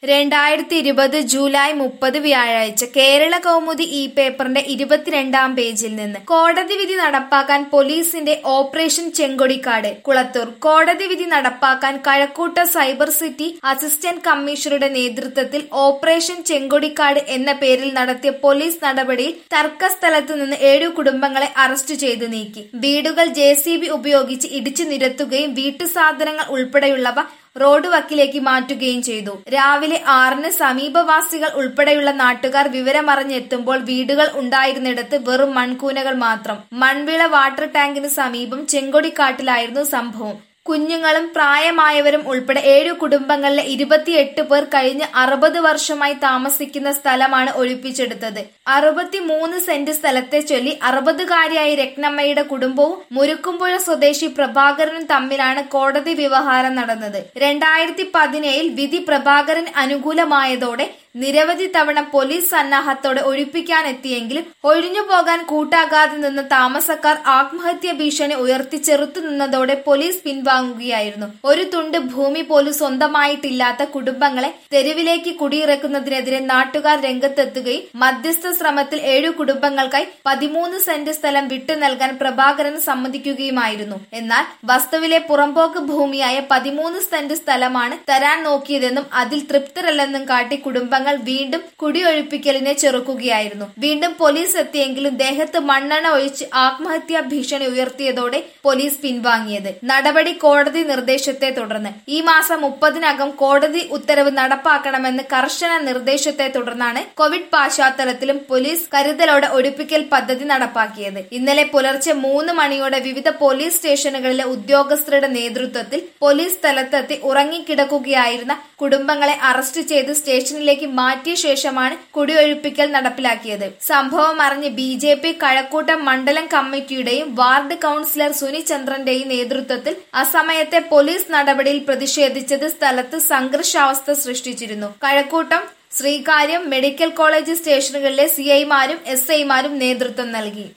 രണ്ടായിരത്തി ഇരുപത് ജൂലൈ മുപ്പത് വ്യാഴാഴ്ച കേരള കൗമുദി ഈ പേപ്പറിന്റെ ഇരുപത്തിരണ്ടാം പേജിൽ നിന്ന് കോടതി വിധി നടപ്പാക്കാൻ പോലീസിന്റെ ഓപ്പറേഷൻ ചെങ്കൊടിക്കാട് കുളത്തൂർ കോടതി വിധി നടപ്പാക്കാൻ കഴക്കൂട്ട സൈബർ സിറ്റി അസിസ്റ്റന്റ് കമ്മീഷണറുടെ നേതൃത്വത്തിൽ ഓപ്പറേഷൻ ചെങ്കൊടിക്കാട് എന്ന പേരിൽ നടത്തിയ പോലീസ് നടപടിയിൽ തർക്കസ്ഥലത്ത് നിന്ന് ഏഴു കുടുംബങ്ങളെ അറസ്റ്റ് ചെയ്ത് നീക്കി വീടുകൾ ജെ ഉപയോഗിച്ച് ഇടിച്ചു നിരത്തുകയും വീട്ടുസാധനങ്ങൾ ഉൾപ്പെടെയുള്ളവ റോഡ് വക്കിലേക്ക് മാറ്റുകയും ചെയ്തു രാവിലെ ആറിന് സമീപവാസികൾ ഉൾപ്പെടെയുള്ള നാട്ടുകാർ വിവരമറിഞ്ഞെത്തുമ്പോൾ വീടുകൾ ഉണ്ടായിരുന്നിടത്ത് വെറും മൺകൂനകൾ മാത്രം മൺവിള വാട്ടർ ടാങ്കിന് സമീപം ചെങ്കൊടിക്കാട്ടിലായിരുന്നു സംഭവം കുഞ്ഞുങ്ങളും പ്രായമായവരും ഉൾപ്പെടെ ഏഴു കുടുംബങ്ങളിലെ ഇരുപത്തിയെട്ട് പേർ കഴിഞ്ഞ് അറുപത് വർഷമായി താമസിക്കുന്ന സ്ഥലമാണ് ഒഴിപ്പിച്ചെടുത്തത് അറുപത്തിമൂന്ന് സെന്റ് സ്ഥലത്തെ ചൊല്ലി അറുപതുകാരിയായ രത്നമ്മയുടെ കുടുംബവും മുരുക്കുമ്പുഴ സ്വദേശി പ്രഭാകരനും തമ്മിലാണ് കോടതി വ്യവഹാരം നടന്നത് രണ്ടായിരത്തി പതിനേഴിൽ വിധി പ്രഭാകരൻ അനുകൂലമായതോടെ നിരവധി തവണ പോലീസ് സന്നാഹത്തോടെ ഒഴിപ്പിക്കാനെത്തിയെങ്കിലും ഒഴിഞ്ഞു പോകാൻ കൂട്ടാകാതെ നിന്ന താമസക്കാർ ആത്മഹത്യ ഭീഷണി ഉയർത്തി ചെറുത്തു നിന്നതോടെ പോലീസ് പിൻവാങ്ങുകയായിരുന്നു ഒരു തുണ്ട് ഭൂമി പോലും സ്വന്തമായിട്ടില്ലാത്ത കുടുംബങ്ങളെ തെരുവിലേക്ക് കുടിയിറക്കുന്നതിനെതിരെ നാട്ടുകാർ രംഗത്തെത്തുകയും മധ്യസ്ഥ ശ്രമത്തിൽ ഏഴു കുടുംബങ്ങൾക്കായി പതിമൂന്ന് സെന്റ് സ്ഥലം വിട്ടു നൽകാൻ പ്രഭാകരൻ സമ്മതിക്കുകയുമായിരുന്നു എന്നാൽ വസ്തുവിലെ പുറമ്പോക്ക് ഭൂമിയായ പതിമൂന്ന് സെന്റ് സ്ഥലമാണ് തരാൻ നോക്കിയതെന്നും അതിൽ തൃപ്തരല്ലെന്നും കാട്ടി കുടുംബങ്ങൾ വീണ്ടും കുടിയൊഴിപ്പിക്കലിനെ ചെറുക്കുകയായിരുന്നു വീണ്ടും പോലീസ് എത്തിയെങ്കിലും ദേഹത്ത് മണ്ണെണ്ണ ഒഴിച്ച് ആത്മഹത്യാ ഭീഷണി ഉയർത്തിയതോടെ പോലീസ് പിൻവാങ്ങിയത് നടപടി കോടതി നിർദ്ദേശത്തെ തുടർന്ന് ഈ മാസം മുപ്പതിനകം കോടതി ഉത്തരവ് നടപ്പാക്കണമെന്ന് കർശന നിർദ്ദേശത്തെ തുടർന്നാണ് കോവിഡ് പശ്ചാത്തലത്തിലും പോലീസ് കരുതലോടെ ഒഴിപ്പിക്കൽ പദ്ധതി നടപ്പാക്കിയത് ഇന്നലെ പുലർച്ചെ മൂന്ന് മണിയോടെ വിവിധ പോലീസ് സ്റ്റേഷനുകളിലെ ഉദ്യോഗസ്ഥരുടെ നേതൃത്വത്തിൽ പോലീസ് സ്ഥലത്തെത്തി ഉറങ്ങിക്കിടക്കുകയായിരുന്ന കുടുംബങ്ങളെ അറസ്റ്റ് ചെയ്ത് സ്റ്റേഷനിലേക്ക് മാറ്റിയ ശേഷമാണ് കുടിയൊഴിപ്പിക്കൽ നടപ്പിലാക്കിയത് സംഭവം അറിഞ്ഞ് ബി ജെ പി കഴക്കൂട്ടം മണ്ഡലം കമ്മിറ്റിയുടെയും വാർഡ് കൌൺസിലർ സുനി ചന്ദ്രന്റെയും നേതൃത്വത്തിൽ അസമയത്തെ പോലീസ് നടപടിയിൽ പ്രതിഷേധിച്ചത് സ്ഥലത്ത് സംഘർഷാവസ്ഥ സൃഷ്ടിച്ചിരുന്നു കഴക്കൂട്ടം ശ്രീകാര്യം മെഡിക്കൽ കോളേജ് സ്റ്റേഷനുകളിലെ സിഐമാരും എസ് ഐമാരും നേതൃത്വം നൽകി